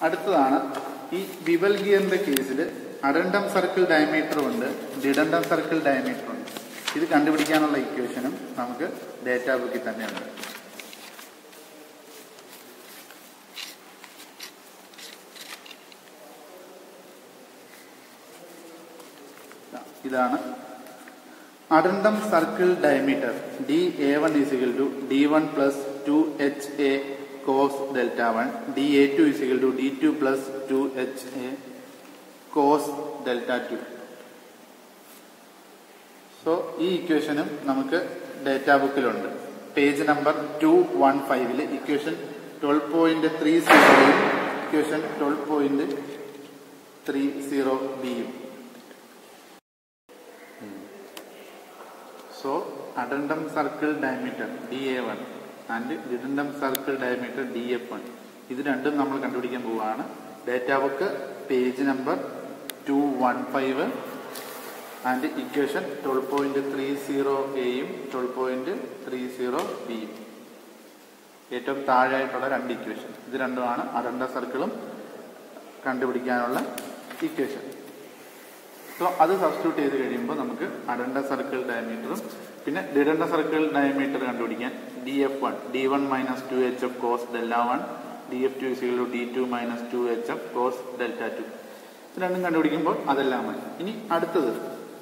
അടുത്തതാണ് ഈ വിവൽ ഗിയറിന്റെ കേസിൽ അഡണ്ടം സർക്കിൾ ഡയമീറ്ററും ഉണ്ട് ഡിഡണ്ടം സർക്കിൾ ഡയമീറ്ററും ഉണ്ട് ഇത് കണ്ടുപിടിക്കാനുള്ള ഇക്വേഷനും നമുക്ക് ഡേറ്റാ ബുക്കിൽ തന്നെയുണ്ട് ഇതാണ് addendum circle diameter D A one is equal to D one plus two H A cos delta one D A two is equal to D two plus two H A cos delta two so ഈ ഇക്വേഷനും നമുക്ക് data ബുക്കിലുണ്ട് page number two one ഫൈവില് equation twelve point three സീറോയും equation twelve point three zero ബിയും So, addendum circle diameter DA1 and diddendum circle diameter DF1 ഇത് രണ്ടും നമ്മൾ കണ്ടുപിടിക്കാൻ പോവുകയാണ് data book page number two one five and equation twelve point three zero എയും twelve point three zero ബിയും ഏറ്റവും താഴെയായിട്ടുള്ള രണ്ട് ഇക്വേഷൻ ഇത് രണ്ടുമാണ് അഡണ്ട സർക്കിളും കണ്ടുപിടിക്കാനുള്ള ഇക്വേഷൻ സോ അത് സബ്സ്റ്റിറ്റ്യൂട്ട് ചെയ്ത് കഴിയുമ്പോൾ നമുക്ക് അഡണ്ട സർക്കിൾ ഡയമീറ്ററും പിന്നെ ഡിഡണ്ട സർക്കിൾ ഡയമീറ്റർ കണ്ടുപിടിക്കാൻ D F one D one minus two H F cos delta one D F two is equal to D two minus two H F cos delta two ഇത് രണ്ടും കണ്ടുപിടിക്കുമ്പോൾ അതെല്ലാം മതി ഇനി അടുത്തത്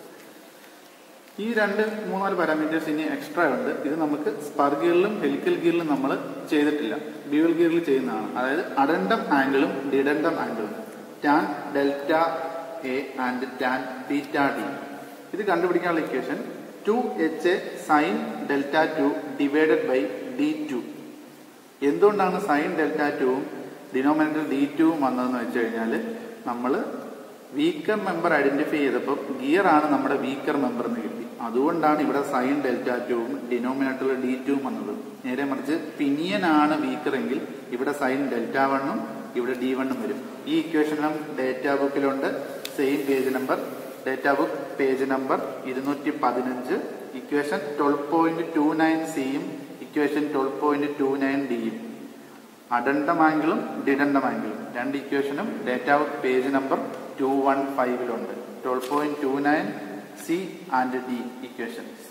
ഈ രണ്ട് മൂന്നാല് പാരാമീറ്റേഴ്സ് ഇനി എക്സ്ട്രാ ഉണ്ട് ഇത് നമുക്ക് സ്പർ ഗിയറിലും ഹെലിക്കൽ ഗിയറിലും നമ്മൾ ചെയ്തിട്ടില്ല ഡ്യൂവൽ ഗിയറിൽ ചെയ്യുന്നതാണ് അതായത് അഡണ്ടം ആംഗിളും ഡിഡണ്ടം ആംഗിളും tan delta A and tan theta D ഇത് കണ്ടുപിടിക്കാനുള്ള equation two H A sine delta two divided by D two എന്തുകൊണ്ടാണ് സൈൻ ഡെൽറ്റ ടുവും ഡിനോമിനേറ്റർ ഡി ടുവും വന്നതെന്ന് വെച്ച് കഴിഞ്ഞാൽ നമ്മൾ വീക്കർ മെമ്പർ ഐഡന്റിഫൈ ചെയ്തപ്പോൾ ഗിയർ ആണ് നമ്മുടെ വീക്കർ മെമ്പർ എന്ന് കിട്ടി അതുകൊണ്ടാണ് ഇവിടെ സൈൻ ഡെൽറ്റ ടുവും ഡിനോമിനേറ്ററിൽ ഡി ടുവും വന്നത് നേരെ മറിച്ച് പിനിയൻ ആണ് വീക്കർ എങ്കിൽ ഇവിടെ സൈൻ ഡെൽറ്റ വണ്ണും ഇവിടെ ഡി വണ്ണും വരും ഈ ഇക്വേഷനും ഡേറ്റാ ബുക്കിലുണ്ട് same page number data book page number ഇരുന്നൂറ്റി പതിനഞ്ച് equation twelve point two nine സിയും equation twelve point two nine ഡിയും അഡണ്ടം ആംഗിളും ഡിഡണ്ടം ആംഗിളും രണ്ട് ഇക്വേഷനും data book page number two one ഫൈവിലുണ്ട് twelve point two nine C and D equations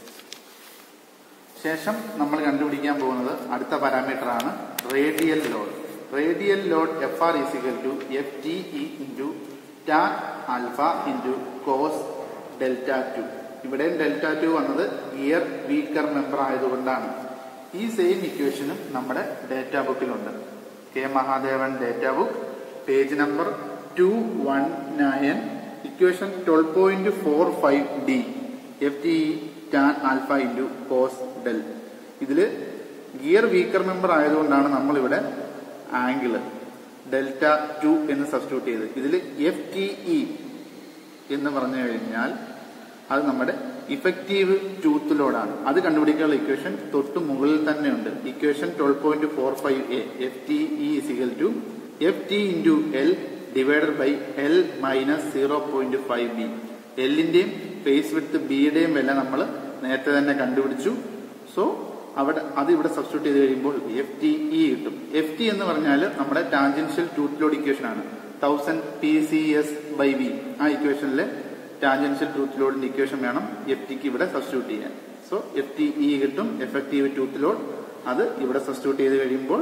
ശേഷം നമ്മൾ കണ്ടുപിടിക്കാൻ പോകുന്നത് അടുത്ത പാരാമീറ്റർ ആണ് radial load radial load F R is equal to F T E into tan alpha into cos delta two ഇവിടെയും delta two വന്നത് gear weaker member ആയതുകൊണ്ടാണ് ഈ സെയിം ഇക്വേഷനും നമ്മുടെ ഡേറ്റ ബുക്കിലുണ്ട് K Mahadevan data book page number two one nine equation twelve point four five D F T tan alpha into cos del ഇതില് gear weaker member ആയതുകൊണ്ടാണ് നമ്മളിവിടെ angle delta two എന്ന് substitute ചെയ്ത് ഇതിൽ എഫ് ടി ഇ എന്ന് പറഞ്ഞു കഴിഞ്ഞാൽ അത് നമ്മുടെ ഇഫക്റ്റീവ് ടൂത്ത് ലോഡാണ് അത് കണ്ടുപിടിക്കാനുള്ള ഇക്വേഷൻ തൊട്ട് മുകളിൽ തന്നെയുണ്ട് equation twelve point four five A F T E is equal to F T into L divided by L minus zero point five B എല്ലിന്റെയും ഫേസ് വിത്ത് ബിയുടെയും വില നമ്മൾ നേരത്തെ തന്നെ കണ്ടുപിടിച്ചു സോ അവിടെ അത് ഇവിടെ സബ്സ്റ്റിറ്റ്യൂട്ട് ചെയ്ത് കഴിയുമ്പോൾ എഫ് ടി ഇ കിട്ടും എഫ് ടി എന്ന് പറഞ്ഞാൽ നമ്മുടെ ടാൻജൻഷ്യൽ ടൂത്ത് ലോഡ് ഇക്വേഷൻ ആണ് thousand P C S by V ആ ഇക്വേഷനിലെ ടാൻജൻഷ്യൽ ടൂത്ത് ലോഡിന്റെ ഇക്വേഷൻ വേണം എഫ് ടിക്ക് ഇവിടെ സബ്സ്റ്റിറ്റ്യൂട്ട് ചെയ്യാൻ സോ എഫ് ടി ഇ കിട്ടും എഫക്റ്റീവ് ടൂത്ത് ലോഡ് അത് ഇവിടെ സബ്സ്റ്റിറ്റ്യൂട്ട് ചെയ്ത് കഴിയുമ്പോൾ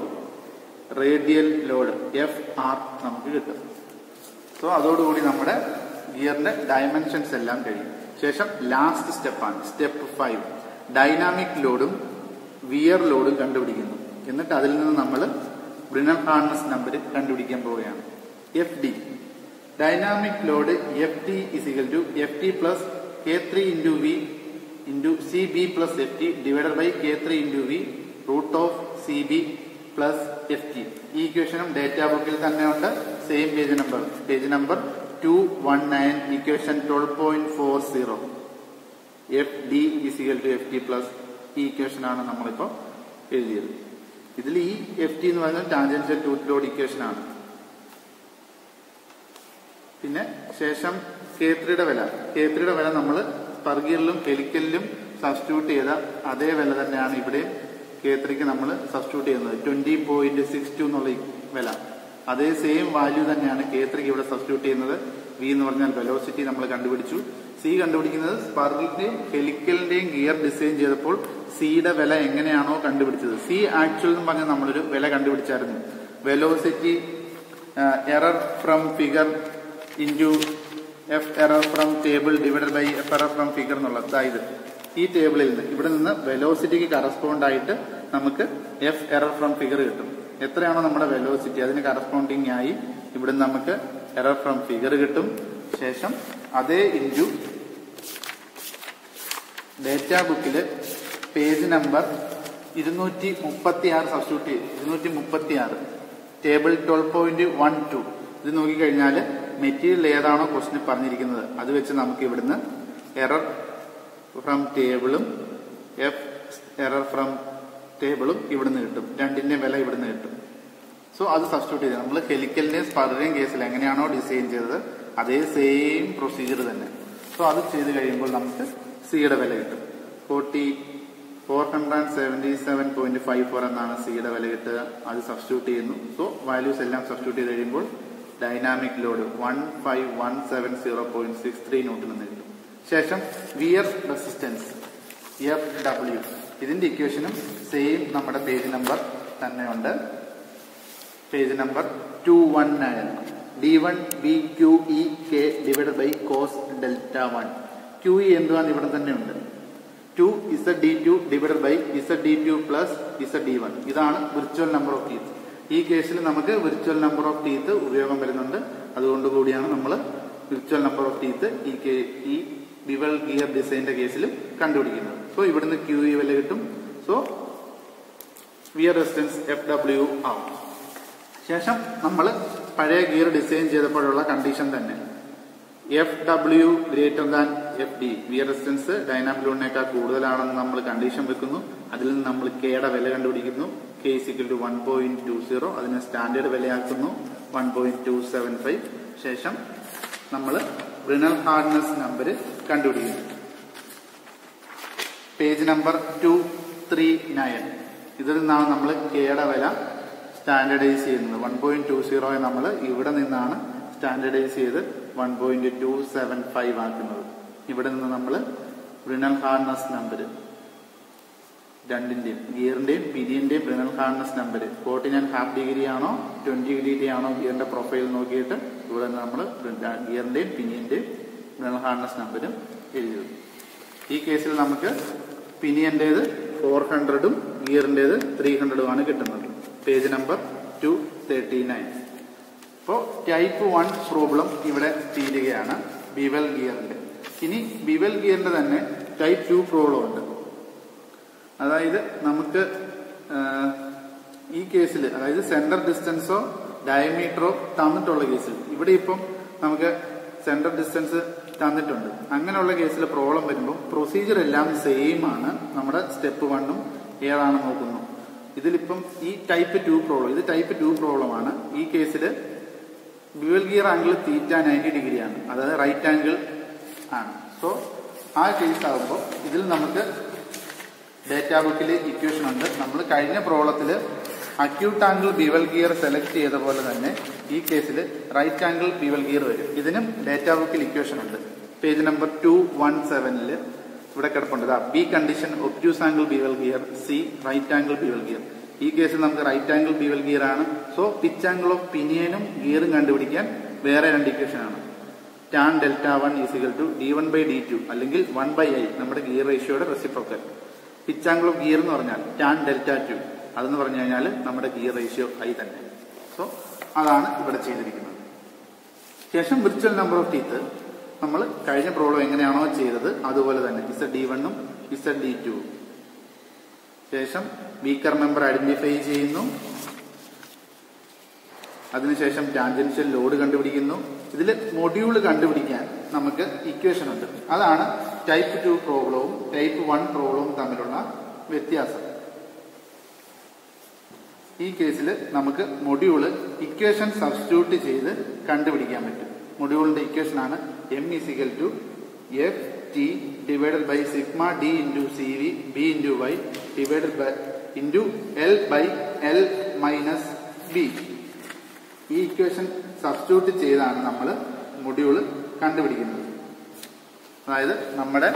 റേഡിയൽ ലോഡ് എഫ് ആർ നമുക്ക് കിട്ടും സോ അതോടുകൂടി നമ്മുടെ ഗിയറിന്റെ ഡയമെൻഷൻസ് എല്ലാം കഴിയും ശേഷം ലാസ്റ്റ് സ്റ്റെപ്പാണ് സ്റ്റെപ്പ് ഫൈവ് ഡൈനാമിക് ലോഡും വിയർ ലോഡും കണ്ടുപിടിക്കുന്നു എന്നിട്ട് അതിൽ നിന്ന് നമ്മൾ ബ്രിനർ ഹാർനസ് നമ്പർ കണ്ടുപിടിക്കാൻ പോവുകയാണ് F D dynamic load F T is equal to F T plus K three into V into C B plus F T divided by K three into V root of C B plus F T ഈ ഇക്വേഷനും data ബുക്കിൽ തന്നെ ഉണ്ട് same page number page number two one nine equation twelve point four zero F D is equal to F T plus ഈ ഇക്വേഷനാണ് നമ്മളിപ്പോൾ എഴുതിയത് ഇതിൽ ഈ എഫ് ടി എന്ന് പറയുന്നത് ടാൻജൻഷ്യൽ ടൂത്ത് ലോഡ് ഇക്വേഷൻ ആണ് പിന്നെ ശേഷം കേത്രിയുടെ വില കേത്രിയുടെ വില നമ്മൾ സ്പർഗിയറിലും ഹെലിക്കലിലും സബ്സ്റ്റിറ്റ്യൂട്ട് ചെയ്ത അതേ വില തന്നെയാണ് ഇവിടെയും കേത്രിക്ക് നമ്മൾ സബ്സ്റ്റിറ്റ്യൂട്ട് ചെയ്യുന്നത് ട്വന്റി പോയിന്റ് സിക്സ് ടു എന്നുള്ള ഈ വില അതേ സെയിം വാല്യൂ തന്നെയാണ് കെ ത്രീക്ക് ഇവിടെ സബ്സ്റ്റിറ്റ്യൂട്ട് ചെയ്യുന്നത് വി എന്ന് പറഞ്ഞാൽ വെലോസിറ്റി നമ്മൾ കണ്ടുപിടിച്ചു സി കണ്ടുപിടിക്കുന്നത് സ്പർലിന്റെയും ഹെലിക്കലിന്റെയും ഗിയർ ഡിസൈൻ ചെയ്തപ്പോൾ സിയുടെ വില എങ്ങനെയാണോ കണ്ടുപിടിച്ചത് സി ആക്ച്വൽ എന്ന് പറഞ്ഞാൽ നമ്മളൊരു വില കണ്ടുപിടിച്ചായിരുന്നു velocity error from figure into F error from table divided by F error from figure എന്നുള്ളത് അതായത് ഈ ടേബിളിൽ നിന്ന് ഇവിടെ നിന്ന് വെലോസിറ്റിക്ക് കറസ്പോണ്ട് ആയിട്ട് നമുക്ക് എഫ് എറർ ഫ്രം ഫിഗർ കിട്ടും എത്രയാണോ നമ്മുടെ വെലോസിറ്റി അതിന് കറസ്പോണ്ടിങ് ആയി ഇവിടെ നിന്ന് നമുക്ക് എറർ ഫ്രം ഫിഗർ കിട്ടും ശേഷം അതേ ഇൻറ്റു ഡേറ്റ ബുക്കിൽ പേജ് നമ്പർ ഇരുന്നൂറ്റി മുപ്പത്തി ആറ് സബ്സ്റ്റിറ്റ്യൂട്ട് ചെയ്ത് ഇരുന്നൂറ്റി മുപ്പത്തി ആറ് table twelve point one two ഇത് നോക്കിക്കഴിഞ്ഞാൽ മെറ്റീരിയൽ ഏതാണോ ക്വസ്റ്റിന് പറഞ്ഞിരിക്കുന്നത് അത് വെച്ച് നമുക്ക് ഇവിടുന്ന് എറർ ഫ്രം ടേബിളും എഫ് എറർ ഫ്രം ടേബിളും ഇവിടുന്ന് കിട്ടും രണ്ടിന്റെയും വില ഇവിടുന്ന് കിട്ടും സോ അത് സബ്സ്റ്റിറ്റ്യൂട്ട് ചെയ്ത് നമ്മൾ ഹെലിക്കലിന്റെയും സ്പറിന്റെയും കേസിൽ എങ്ങനെയാണോ ഡിസൈൻ ചെയ്തത് അതേ സെയിം പ്രൊസീജിയർ തന്നെ സോ അത് ചെയ്ത് കഴിയുമ്പോൾ നമുക്ക് സിയുടെ വില കിട്ടും forty four hundred seventy seven point five four എന്നാണ് സിയുടെ വില കിട്ടുക അത് സബ്സ്റ്റിറ്റ്യൂട്ട് ചെയ്യുന്നു സോ വാല്യൂസ് എല്ലാം സബ്സ്റ്റിറ്റ്യൂട്ട് ചെയ്ത് കഴിയുമ്പോൾ dynamic load one five one seven zero point six three ന്യൂട്ടിൽ നിന്ന് കിട്ടും ശേഷം വിയർ റെസിസ്റ്റൻസ് എഫ് ഡബ്ല്യു ഇതിന്റെ ഇക്വേഷനും സെയിം നമ്മുടെ പേജ് നമ്പർ തന്നെ ഉണ്ട് page number two one nine D one B Q E K divide by cos delta one Q E എന്തുവാന്ന് ഇവിടെ തന്നെ ഉണ്ട് two Z D two divide by Z D two plus Z D one ഇതാണ് virtual number of teeth ഈ കേസിൽ നമുക്ക് virtual number of teeth ഉപയോഗം വരുന്നുണ്ട് അതുകൊണ്ട് കൂടിയാണ് നമ്മൾ വിർച്വൽ നമ്പർ ഓഫ് ടീത്ത് ഈ കേ- ഈ ബിവൽ ഗിയർ ഡിസൈനിന്റെ കേസിൽ കണ്ടുപിടിക്കുന്നത് സോ ഇവിടുന്ന് ക്യു ഇ വില കിട്ടും so wear resistance F W ആവും ശേഷം നമ്മൾ പഴയ ഗിയർ ഡിസൈൻ ചെയ്തപ്പോഴുള്ള കണ്ടീഷൻ തന്നെ F W greater than F D wear resistance dynamic ലോഡിനേക്കാൾ കൂടുതലാണെന്ന് നമ്മൾ കണ്ടീഷൻ വെക്കുന്നു അതിൽ നിന്ന് നമ്മൾ കെയുടെ വില കണ്ടുപിടിക്കുന്നു K is equal to one point two zero അതിനെ സ്റ്റാൻഡേർഡ് വിലയാക്കുന്നു one point two seven five ശേഷം നമ്മൾ റിനൽ ഹാർഡ്നെസ് നമ്പർ കണ്ടുപിടിക്കുന്നു page number two three nine ഇതിൽ നിന്നാണ് നമ്മൾ കെയുടെ വില സ്റ്റാൻഡേർഡൈസ് ചെയ്യുന്നത് വൺ പോയിന്റ് ടു സീറോയെ നമ്മൾ ഇവിടെ നിന്നാണ് സ്റ്റാൻഡേർഡൈസ് ചെയ്ത് one point two seven five ആക്കുന്നത് ഇവിടെ നിന്ന് നമ്മൾ റിനൽ ഹാർഡ്നസ് നമ്പർ രണ്ടിന്റെയും ഗിയറിന്റെയും പിരിയന്റെയും Brinell hardness number forty nine half degree ആണോ ട്വന്റി ഡിഗ്രി ആണോ ഗിയറിന്റെ പ്രൊഫൈൽ നോക്കിയിട്ട് ഇവിടെ നിന്ന് നമ്മൾ ഗിയറിന്റെയും പിനിയന്റെയും റിനൽ ഹാർഡ്നസ് നമ്പരും എഴുതും ഈ കേസിൽ നമുക്ക് പിനിയന്റേത് ഫോർ ഹൺഡ്രഡും ഗിയറിന്റേത് ത്രീ ഹൺഡ്രഡും ആണ് കിട്ടുന്നത് page number two thirty nine അപ്പോൾ ടൈപ്പ് വൺ പ്രോബ്ലം ഇവിടെ തീരുകയാണ് ബിവൽ ഗിയറിന്റെ ഇനി ബിവൽ ഗിയറിന്റെ തന്നെ ടൈപ്പ് ടു പ്രോബ്ലം ഉണ്ട് അതായത് നമുക്ക് ആ, ഈ കേസിൽ അതായത് സെന്റർ ഡിസ്റ്റൻസോ ഡയമീറ്ററോ തന്നിട്ടുള്ള കേസിൽ ഇവിടെ ഇപ്പം നമുക്ക് സെന്റർ ഡിസ്റ്റൻസ് തന്നിട്ടുണ്ട് അങ്ങനെയുള്ള കേസിൽ പ്രോബ്ലം വരുമ്പോൾ പ്രൊസീജിയർ എല്ലാം സെയിം ആണ് നമ്മുടെ സ്റ്റെപ്പ് വണ്ണും ഏതാണ് നോക്കുന്നു ഇതിലിപ്പം ഈ ടൈപ്പ് ടു പ്രോബ്ലം ഇത് ടൈപ്പ് ടു പ്രോബ്ലം ആണ് ഈ കേസിൽ dual gear angle theta ninety degree ആണ് അതായത് റൈറ്റ് ആംഗിൾ ആണ് സോ ആ കേസ് ആകുമ്പോൾ ഇതിൽ നമുക്ക് ഡേറ്റാ ബുക്കിൽ ഇക്വേഷൻ ഉണ്ട് നമ്മൾ കഴിഞ്ഞ പ്രോബ്ലത്തിൽ acute angle bevel gear select ചെയ്ത പോലെ തന്നെ ഈ കേസിൽ റൈറ്റ് ആംഗിൾ ബിവൽ ഗിയർ വരും ഇതിനും ഡേറ്റാ ബുക്കിൽ ഇക്വേഷൻ ഉണ്ട് പേജ് നമ്പർ ടു വൺ സെവനിൽ ഇവിടെ കിടപ്പുണ്ട് B condition obtuse angle bevel gear C right angle bevel gear ഈ കേസിൽ നമുക്ക് റൈറ്റ് ആംഗിൾ ബിവൽ ഗിയർ ആണ് സോ പിച്ച് ആംഗിൾ ഓഫ് പിനിയനും ഗിയറും കണ്ടുപിടിക്കാൻ വേറെ രണ്ട് ഇക്വേഷൻ ആണ് tan delta one is equal to D one by D two അല്ലെങ്കിൽ വൺ ബൈ ഐ നമ്മുടെ ഗിയർ റേഷ്യോയുടെ reciprocal pitch angle of gear എന്ന് പറഞ്ഞാൽ ടാൻ ഡെൽറ്റ ടു അതെന്ന് പറഞ്ഞു കഴിഞ്ഞാൽ നമ്മുടെ ഗിയർ റേഷ്യോ ഐ തന്നെ സോ അതാണ് ഇവിടെ ചെയ്തിരിക്കുന്നത് ശേഷം വിർച്വൽ നമ്പർ ഓഫ് ടീത്ത് നമ്മൾ കഴിഞ്ഞ പ്രോബ്ലം എങ്ങനെയാണോ ചെയ്തത് അതുപോലെ തന്നെ ഇസഡ് ഡി വണ്ണും ഇസഡ് ഡി ടു ശേഷം വീക്കർ മെമ്പർ ഐഡന്റിഫൈ ചെയ്യുന്നു അതിനുശേഷം ടാൻജൻഷ്യൽ ലോഡ് കണ്ടുപിടിക്കുന്നു ഇതിൽ മൊഡ്യൂൾ കണ്ടുപിടിക്കാൻ നമുക്ക് ഇക്വേഷൻ ഉണ്ട് അതാണ് ടൈപ്പ് ടു പ്രോബ്ലവും ടൈപ്പ് വൺ പ്രോബ്ലവും തമ്മിലുള്ള വ്യത്യാസം ഈ കേസിൽ നമുക്ക് മൊഡ്യൂള് ഇക്വേഷൻ സബ്സ്റ്റിറ്റ്യൂട്ട് ചെയ്ത് കണ്ടുപിടിക്കാൻ പറ്റും മൊഡ്യൂളിന്റെ ഇക്വേഷൻ ആണ് M is equal to F T divided by sigma D into C V B into Y divided by into L by L minus B ഈ ഇക്വേഷൻ സബ്സ്റ്റിറ്റ്യൂട്ട് ചെയ്താണ് നമ്മൾ മൊഡ്യൂൾ കണ്ടുപിടിക്കുന്നത് അതായത് നമ്മുടെ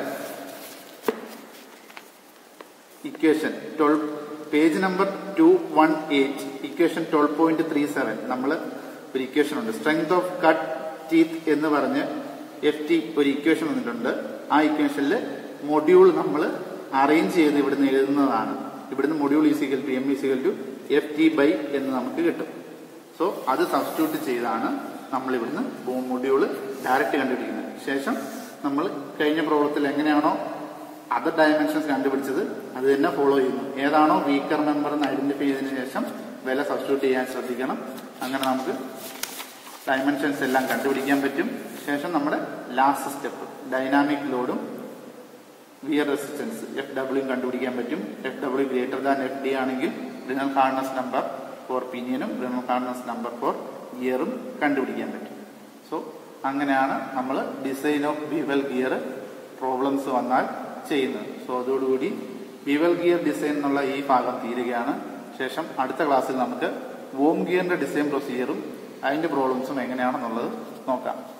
equation twelve page number two one eight equation twelve point three seven നമ്മൾ ഒരു equation ഉണ്ട് strength off cut teeth എന്ന് പറഞ്ഞ് എഫ് ടി ഒരു ഇക്വേഷൻ വന്നിട്ടുണ്ട് ആ ഇക്വേഷനിൽ മൊഡ്യൂൾ നമ്മൾ അറേഞ്ച് ചെയ്ത് ഇവിടുന്ന് എഴുതുന്നതാണ് ഇവിടുന്ന് module is equal to M is equal to F T by എന്ന് നമുക്ക് കിട്ടും സോ അത് സബ്സ്റ്റിറ്റ്യൂട്ട് ചെയ്താണ് നമ്മൾ ഇവിടുന്ന് മൊഡ്യൂൾ ഡയറക്റ്റ് കണ്ടുപിടിക്കുന്നത് ശേഷം നമ്മൾ കഴിഞ്ഞ പ്രോബ്ലത്തിൽ എങ്ങനെയാണോ അതർ ഡയമെൻഷൻസ് കണ്ടുപിടിച്ചത് അത് തന്നെ ഫോളോ ചെയ്യുന്നു ഏതാണോ വീക്കർ മെമ്പർ എന്ന് ഐഡന്റിഫൈ ചെയ്തതിനു ശേഷം വില സബ്സ്റ്റിറ്റ്യൂട്ട് ചെയ്യാൻ ശ്രദ്ധിക്കണം അങ്ങനെ നമുക്ക് ഡയമെൻഷൻസ് എല്ലാം കണ്ടുപിടിക്കാൻ പറ്റും ശേഷം നമ്മുടെ ലാസ്റ്റ് സ്റ്റെപ്പ് ഡൈനാമിക് ലോഡും വിയർ റെസിസ്റ്റൻസ് എഫ് ഡബ്ല്യു കണ്ടുപിടിക്കാൻ പറ്റും F W greater than F D ആണെങ്കിൽ റിനൽ ഹാർഡ്നസ് നമ്പർ ഫോർ പിനിയനും റിനൽ ഹാർഡ്നസ് നമ്പർ ഫോർ ഗിയറും കണ്ടുപിടിക്കാൻ പറ്റും സോ അങ്ങനെയാണ് നമ്മൾ design of bevel gear problems വന്നാൽ ചെയ്യുന്നത് സോ അതോടുകൂടി ബിവൽ ഗിയർ ഡിസൈൻ എന്നുള്ള ഈ ഭാഗം തീരുകയാണ് ശേഷം അടുത്ത ക്ലാസ്സിൽ നമുക്ക് വോം ഗിയറിന്റെ ഡിസൈൻ പ്രൊസീജിയറും അതിന്റെ പ്രോബ്ലംസും എങ്ങനെയാണെന്നുള്ളത് നോക്കാം